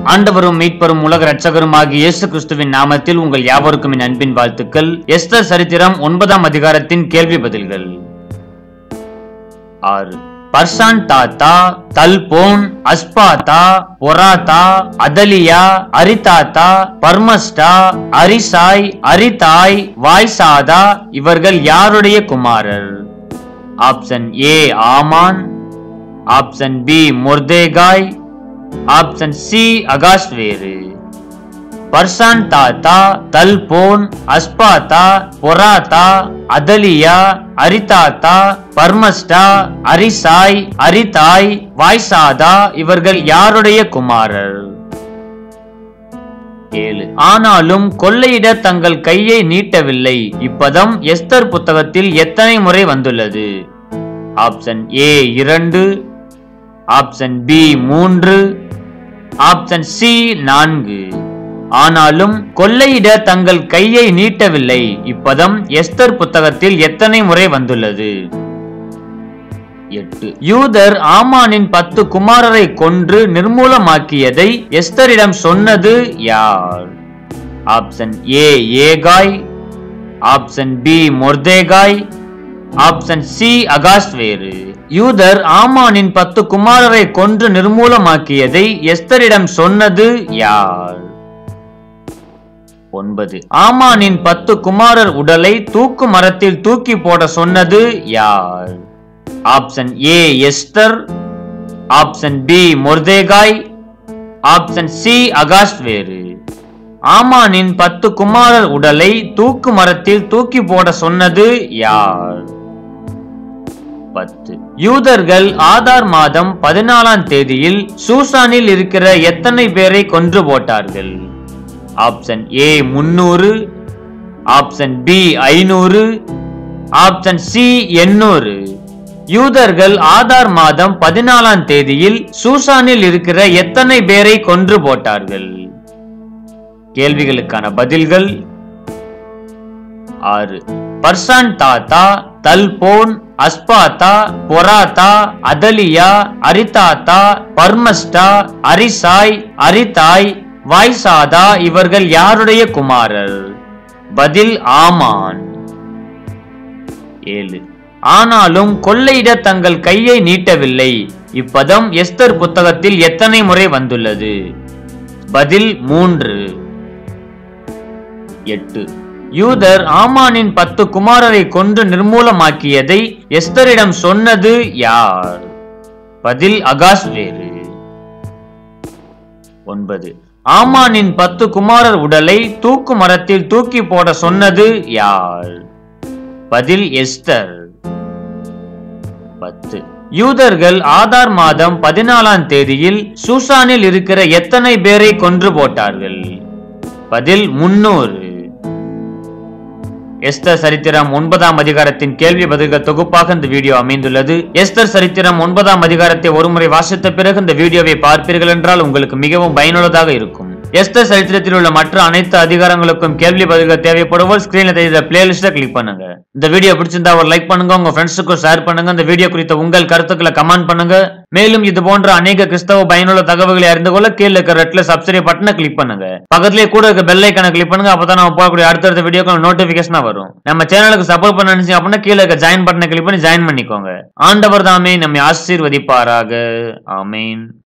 ஆண்டவரும் மீட்பரும் உலக ரட்சகருமாகிய இயேசு கிறிஸ்துவின் நாமத்தில் உங்கள் யாவருக்கும் என் அன்பின் வாழ்த்துக்கள் எஸ்தர் சரித்திரம் ஒன்பதாம் அதிகாரத்தின் கேள்வி பதில்கள் ஆறு பர்சான் தாத்தா தல்போன் அஸ்பாதா பொராத்தா அதலியா அரிதாத்தா பர்மஸ்டா அரிசாய் அரிதாய் வாய்சாதா இவர்கள் யாருடைய குமாரர் option A Haman option B Mordecai option C அகாஸ்வேரு பர்சான் தாத்தா தல்போன் அஸ்பாத்தா பொராத்தா அதலியா அரிதாத்தா பர்மஸ்டா அரிசாய் அரிதாய் வாய்சாதா இவர்கள் யாருடைய குமாரர் ஏழு ஆனாலும் கொள்ளையிட தங்கள் கையை நீட்டவில்லை இப்பதம் எஸ்தர் புத்தகத்தில் எத்தனை முறை வந்துள்ளது ஆப்ஷன் ஏ இரண்டு ஆப்ஷன் பி மூன்று ஆப்ஷன் சி நான்கு ஆனாலும் கொள்ளையிட தங்கள் கையை நீட்டவில்லை இப்பதம் எஸ்தர் புத்தகத்தில் எத்தனை முறை வந்துள்ளது எட்டு யூதர் ஆமானின் பத்து குமாரரை கொன்று நிர்மூலமாக்கியதை எஸ்தரிடம் சொன்னது யார் ஆப்ஷன் ஏ ஏகாய் option B Mordecai option C அகாஸ்வேரு யூதர் ஆமானின் பத்து குமாரரை கொன்று நிர்மூலமாக்கியதை எஸ்தரிடம் சொன்னது யார் ஒன்பது ஆமானின் பத்து குமாரர் உடலை தூக்கு மரத்தில் தூக்கி போட சொன்னது யார் option A Esther option B Mordecai option C அகாஸ்வேரு ஆமானின் பத்து குமாரர் உடலை தூக்கு மரத்தில் தூக்கி போட சொன்னது யார் பத்து யூதர்கள் ஆதார் மாதம் பதினாலாம் தேதியில் சூசானில் இருக்கிற எத்தனை பேரை கொன்று போட்டார்கள் ஆப்ஷன் ஏ முன்னூறு ஆப்ஷன் பி ஐநூறு ஆப்ஷன் சி எண்ணூறு யூதர்கள் ஆதார் மாதம் பதினாலாம் தேதியில் சூசானில் இருக்கிற எத்தனை பேரை கொன்று போட்டார்கள் கேள்விகளுக்கான பதில்கள் ஆறு பர்சான் தாத்தா தல்போன் அஸ்பாத்தா பொராத்தா அதலியா அரிதாத்தா பர்மஸ்டா அரிசாய் அரிதாய் வாய்சாதா இவர்கள் யாருடைய குமாரர் பதில் ஆமான் ஏழு ஆனாலும் கொள்ளையிட தங்கள் கையை நீட்டவில்லை இப்பதம் எஸ்தர் புத்தகத்தில் எத்தனை முறை வந்துள்ளது பதில் மூன்று எட்டு யூதர் ஆமானின் பத்து குமாரரை கொன்று நிர்மூலமாக்கியதை எஸ்தரிடம் சொன்னது யார் பதில் அகாஸ்வேரு ஒன்பது ஆமானின் பத்து குமாரர் உடலை தூக்கு மரத்தில் தூக்கி போட சொன்னது யார் பதில் எஸ்தர் பத்து யூதர்கள் ஆதார் மாதம் பதினாலாம் தேதியில் சூசானில் இருக்கிற எத்தனை பேரை கொன்று போட்டார்கள் பதில் முன்னூறு எஸ்தர் சரித்திரம் ஒன்பதாம் அதிகாரத்தின் கேள்வி பதில்கள் தொகுப்பாக இந்த வீடியோ அமைந்துள்ளது எஸ்தர் சரித்திரம் ஒன்பதாம் அதிகாரத்தை ஒருமுறை வாசித்த பிறகு இந்த வீடியோவை பார்ப்பீர்கள் என்றால் உங்களுக்கு மிகவும் பயனுள்ளதாக இருக்கும் எஸ்தர் சரித்திரத்தில் உள்ள மற்ற அனைத்து அதிகாரங்களுக்கும் கேள்வி பதில்கள் தேவைப்படுவோர் ஸ்கிரீன்ல தெரியுற பிளேலிஸ்ட கிளிக் பண்ணுங்க இந்த வீடியோ பிடிச்சிருந்தா ஒரு லைக் பண்ணுங்க உங்க ஃப்ரெண்ட்ஸுக்கும் ஷேர் பண்ணுங்க இந்த வீடியோ குறித்த உங்கள் கருத்துக்களை கமெண்ட் பண்ணுங்க மேலும் இது போன்ற அநேக கிறிஸ்தவ பயனுள்ள தகவல்களை அறிந்து கொள்ள கீழே இருக்கிற ரெட்ல சப்ஸ்கிரைப் பட்டனை கிளிக் பண்ணுங்க பக்கத்துலயே கூட இருக்க பெல் ஐக்கனை கிளிக் பண்ணுங்க அப்பதான் நம்ம போகக்கூடிய அடுத்தடுத்த வீடியோக்கு நோட்டிபிகேஷனா வரும் நம்ம சேனலுக்கு சப்போர்ட் பண்ண நினைச்சீங்க அப்படின்னா கீழே இருக்க ஜாயின் பட்டனை கிளிக் பண்ணி ஜாயின் பண்ணிக்கோங்க ஆண்டவர் தாமே நம்மை ஆசீர்வதிப்பாராக ஆமேன்